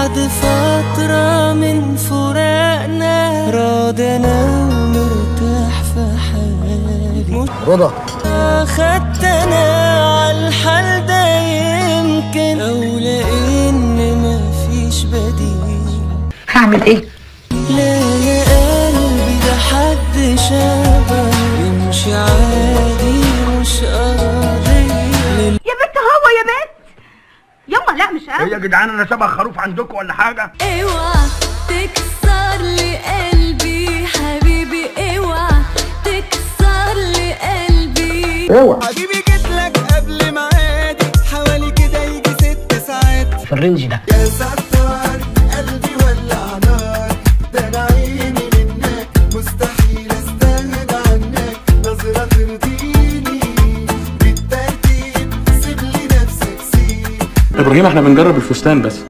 بعد فترة من فراقنا راضي انا ومرتاح في حالي رضا اخدت انا عالحال ده يمكن او لان مفيش بديل هعمل ايه لا يا قلبي ده حد شبه يمشي عادي مش قضية يا بنت هو يا بنت يما لا مش ايه يا جدعان انا شبه خروف عندكم ولا حاجه اوعى تكسر لي قلبي حبيبي اوعى تكسر لي قلبي اوعى حبيبي جيت لك قبل ميعادي حوالي كده يجي ست ساعات في الرينج ده يا ستار قلبي ولع نار ده انا عيني منك مستحيل استغنى عنك نظرة ترضيني بالترتيب سيب لي نفسك سيب ابراهيم احنا بنجرب الفستان بس